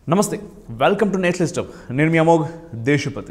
నమస్తే welcome to నేట్ list నేను మీ అమోఘ్ దేశపతి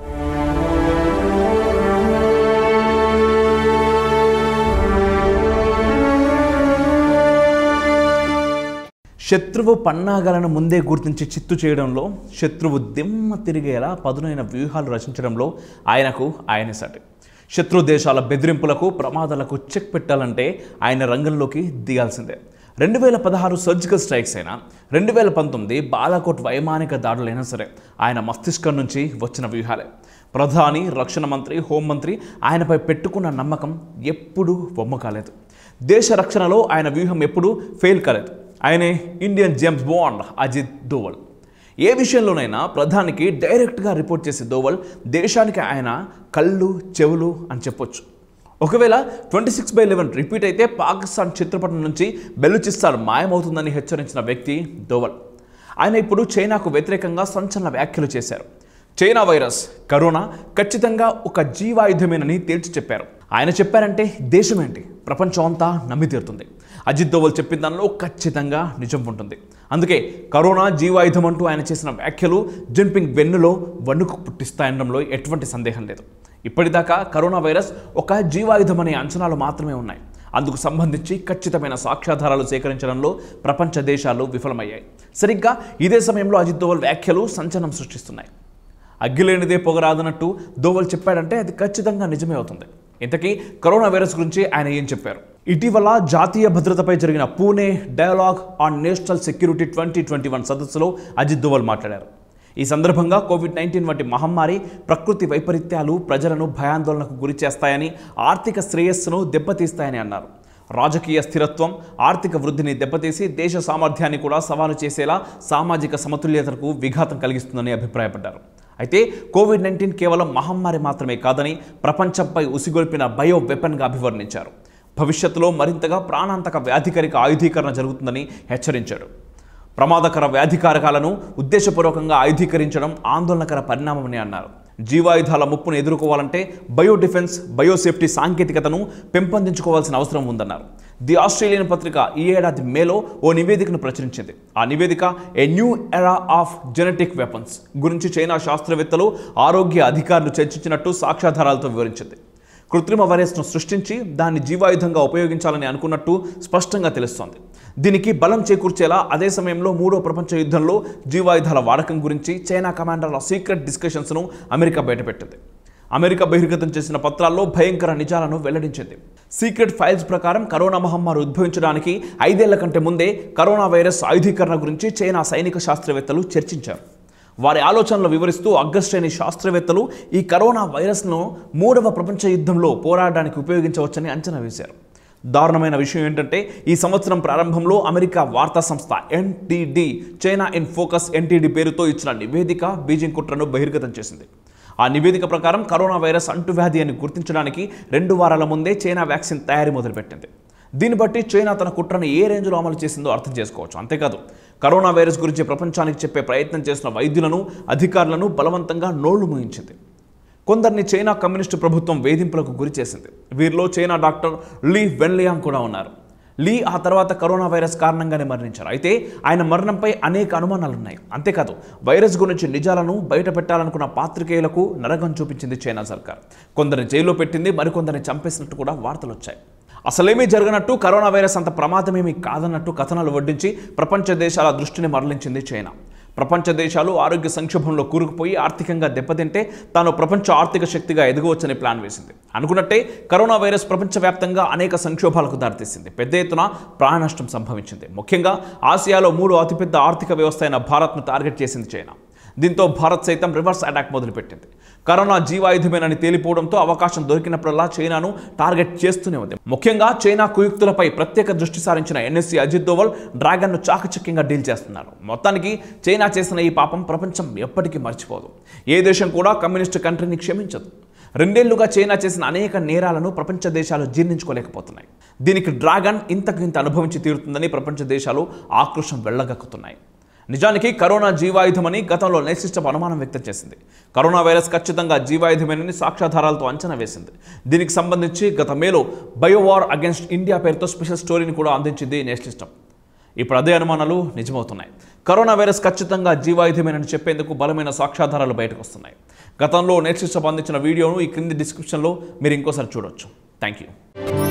శత్రువు పన్నాగాలను ముందే గుర్తించి చిత్తు చేయడంలో శత్రువు దిమ్మ తిరిగేలా పదునైన వ్యూహాలు రచించడంలో ఆయనకు ఆయన సాటి శత్రు దేశాల బెదిరింపులకు ప్రమాదాలకు చెక్ పెట్టాలంటే ఆయన రంగంలోకి దిగాల్సిందే రెండు వేల పదహారు సర్జికల్ స్ట్రైక్స్ అయినా రెండు వేల పంతొమ్మిది బాలాకోట్ వైమానిక దాడులైనా సరే ఆయన మస్తిష్కం నుంచి వచ్చిన వ్యూహాలే ప్రధాని రక్షణ మంత్రి హోంమంత్రి ఆయనపై పెట్టుకున్న నమ్మకం ఎప్పుడూ బొమ్మ కాలేదు దేశ రక్షణలో ఆయన వ్యూహం ఎప్పుడూ ఫెయిల్ కాలేదు ఆయనే Indian James Bond Ajit Doval ఏ విషయంలోనైనా ప్రధానికి డైరెక్ట్గా రిపోర్ట్ చేసే దోవల్ దేశానికి ఆయన కళ్ళు చెవులు అని చెప్పొచ్చు ఒకవేళ twenty six by eleven repeat అయితే పాకిస్తాన్ చిత్రపటం నుంచి బెలూచిస్తాన్ మాయమవుతుందని హెచ్చరించిన వ్యక్తి దోవల్ ఆయన ఇప్పుడు చైనాకు వ్యతిరేకంగా సంచలన వ్యాఖ్యలు చేశారు చైనా వైరస్ కరోనా ఖచ్చితంగా ఒక జీవాయుధమేనని తేల్చి చెప్పారు ఆయన చెప్పారంటే దేశమేంటి ప్రపంచం అంతా నమ్మి తీరుతుంది అజిత్ దోవల్ చెప్పిన దానిలో ఖచ్చితంగా నిజం ఉంటుంది అందుకే కరోనా జీవాయుధం అంటూ ఆయన చేసిన వ్యాఖ్యలు జిన్పింగ్ వెన్నులో వణుకు పుట్టిస్తాయనడంలో ఎటువంటి సందేహం లేదు ఇప్పటిదాకా కరోనా వైరస్ ఒక జీవాయుధం అనే అంచనాలు మాత్రమే ఉన్నాయి అందుకు సంబంధించి ఖచ్చితమైన సాక్ష్యాధారాలు సేకరించడంలో ప్రపంచ దేశాలు విఫలమయ్యాయి సరిగ్గా ఇదే సమయంలో అజిత్ దోవల్ వ్యాఖ్యలు సంచలనం సృష్టిస్తున్నాయి అగ్గిలేనిదే పొగరాదన్నట్టు దోవల్ చెప్పాడంటే అది ఖచ్చితంగా నిజమే అవుతుంది ఇంతకీ కరోనా వైరస్ గురించి ఆయన ఏం చెప్పారు ఇటీవల జాతీయ భద్రతపై జరిగిన Pune dialogue on national security twenty twenty one సదస్సులో అజిత్ దోవల్ మాట్లాడారు ఈ సందర్భంగా కోవిడ్ నైన్టీన్ వంటి మహమ్మారి ప్రకృతి వైపరీత్యాలు ప్రజలను భయాందోళనకు గురి చేస్తాయని ఆర్థిక శ్రేయస్సును దెబ్బతీస్తాయని అన్నారు రాజకీయ స్థిరత్వం ఆర్థిక వృద్ధిని దెబ్బతీసి దేశ సామర్థ్యాన్ని కూడా సవాలు చేసేలా సామాజిక సమతుల్యతకు విఘాతం కలిగిస్తుందని అభిప్రాయపడ్డారు అయితే కోవిడ్ నైన్టీన్ కేవలం మహమ్మారి మాత్రమే కాదని ప్రపంచంపై ఉసిగొల్పిన బయో వెపన్గా అభివర్ణించారు భవిష్యత్తులో మరింతగా ప్రాణాంతక వ్యాధికారిక ఆయుధీకరణ జరుగుతుందని హెచ్చరించాడు ప్రమాదకర వ్యాధికారకాలను ఉద్దేశపూర్వకంగా ఆయుధీకరించడం ఆందోళనకర పరిణామమని అన్నారు జీవాయుధాల ముప్పును ఎదుర్కోవాలంటే బయో డిఫెన్స్ బయోసేఫ్టీ సాంకేతికతను పెంపొందించుకోవాల్సిన అవసరం ఉందన్నారు ది ఆస్ట్రేలియన్ పత్రిక ఈ ఏడాది మేలో ఓ నివేదికను ప్రచురించింది ఆ నివేదిక a new era of genetic weapons గురించి చైనా శాస్త్రవేత్తలు ఆరోగ్య అధికారులు చర్చించినట్టు సాక్ష్యాధారాలతో వివరించింది కృత్రిమ వైరస్ను సృష్టించి దాన్ని జీవాయుధంగా ఉపయోగించాలని అనుకున్నట్టు స్పష్టంగా తెలుస్తోంది దీనికి బలం చేకూర్చేలా అదే సమయంలో మూడో ప్రపంచ యుద్ధంలో జీవాయుధాల వాడకం గురించి చైనా కమాండర్ల సీక్రెట్ డిస్కషన్స్ను అమెరికా బయటపెట్టింది అమెరికా బహిర్గతం చేసిన పత్రాల్లో భయంకర నిజాలను వెల్లడించింది సీక్రెట్ ఫైల్స్ ప్రకారం కరోనా మహమ్మారి ఉద్భవించడానికి ఐదేళ్ల కంటే ముందే కరోనా వైరస్ ఆయుధీకరణ గురించి చైనా సైనిక శాస్త్రవేత్తలు చర్చించారు వారి ఆలోచనలు వివరిస్తూ అగ్రశ్రేణి శాస్త్రవేత్తలు ఈ కరోనా వైరస్ను మూడవ ప్రపంచ యుద్ధంలో పోరాడడానికి ఉపయోగించవచ్చని అంచనా వేశారు దారుణమైన విషయం ఏంటంటే ఈ సంవత్సరం ప్రారంభంలో అమెరికా వార్తా సంస్థ NTD China in focus NTD పేరుతో ఇచ్చిన నివేదిక బీజింగ్ కుట్రను బహిర్గతం చేసింది ఆ నివేదిక ప్రకారం కరోనా వైరస్ అంటువ్యాధి అని గుర్తించడానికి రెండు వారాల ముందే చైనా వ్యాక్సిన్ తయారీ మొదలుపెట్టింది దీన్ని బట్టి చైనా తన కుట్రను ఏ రేంజ్లో అమలు చేసిందో అర్థం చేసుకోవచ్చు అంతేకాదు కరోనా వైరస్ గురించి ప్రపంచానికి చెప్పే ప్రయత్నం చేసిన వైద్యులను అధికారులను బలవంతంగా నోళ్లు మూయించింది కొందరిని చైనా కమ్యూనిస్టు ప్రభుత్వం వేధింపులకు గురి చేసింది వీరిలో చైనా డాక్టర్ లీ వెన్లియాంగ్ కూడా ఉన్నారు లీ ఆ తర్వాత కరోనా వైరస్ కారణంగానే మరణించారు అయితే ఆయన మరణంపై అనేక అనుమానాలు ఉన్నాయి అంతేకాదు వైరస్ గురించి నిజాలను బయట పెట్టాలనుకున్న పాత్రికేయులకు నరకం చూపించింది చైనా సర్కార్ కొందరిని జైల్లో పెట్టింది మరికొందరిని చంపేసినట్టు కూడా వార్తలు వచ్చాయి అసలేమీ జరగనట్టు కరోనా వైరస్ అంత ప్రమాదమేమీ కాదన్నట్టు కథనాలు వడ్డించి ప్రపంచ దేశాల దృష్టిని మరలించింది చైనా ప్రపంచ దేశాలు ఆరోగ్య సంక్షోభంలో కూరుకుపోయి ఆర్థికంగా దెబ్బతింటే తాను ప్రపంచ ఆర్థిక శక్తిగా ఎదగవచ్చని ప్లాన్ వేసింది అనుకున్నట్టే కరోనా వైరస్ ప్రపంచవ్యాప్తంగా అనేక సంక్షోభాలకు దారితీసింది పెద్ద ఎత్తున ప్రాణ నష్టం సంభవించింది ముఖ్యంగా ఆసియాలో మూడు అతిపెద్ద ఆర్థిక వ్యవస్థ అయిన భారత్ను టార్గెట్ చేసింది చైనా దీంతో భారత్ సైతం రివర్స్ అటాక్ మొదలుపెట్టింది కరోనా జీవాయుధమేనని తేలిపోవడంతో అవకాశం దొరికినప్పుడల్లా చైనాను టార్గెట్ చేస్తూనే ఉంది ముఖ్యంగా చైనా కుయుక్తులపై ప్రత్యేక దృష్టి సారించిన ఎన్ఎస్సీ అజిత్ దోవల్ డ్రాగన్ను చాకచక్యంగా డీల్ చేస్తున్నారు మొత్తానికి చైనా చేసిన ఈ పాపం ప్రపంచం ఎప్పటికీ మర్చిపోదు ఏ దేశం కూడా కమ్యూనిస్టు కంట్రీని క్షమించదు రెండేళ్లుగా చైనా చేసిన అనేక నేరాలను ప్రపంచ దేశాలు జీర్ణించుకోలేకపోతున్నాయి దీనికి డ్రాగన్ ఇంతకు ఇంత అనుభవించి తీరుతుందని ప్రపంచ దేశాలు ఆక్రోశం వెళ్ళగక్కుతున్నాయి నిజానికి కరోనా జీవాయుధమని గతంలో నేసిస్టప్ అనుమానం వ్యక్తం చేసింది కరోనా వైరస్ ఖచ్చితంగా జీవాయుధమేనని సాక్ష్యాధారాలతో అంచనా వేసింది దీనికి సంబంధించి గత మేలో బయోవార్ అగేన్స్ట్ ఇండియా పేరుతో స్పెషల్ స్టోరీని కూడా అందించింది నేషనలిస్టం ఇప్పుడు అదే అనుమానాలు నిజమవుతున్నాయి కరోనా వైరస్ ఖచ్చితంగా జీవాయుధమేనని చెప్పేందుకు బలమైన సాక్ష్యాధారాలు బయటకు వస్తున్నాయి గతంలో నేర్చి అందించిన వీడియోను ఈ క్రింది డిస్క్రిప్షన్లో మీరు ఇంకోసారి చూడొచ్చు థ్యాంక్ యూ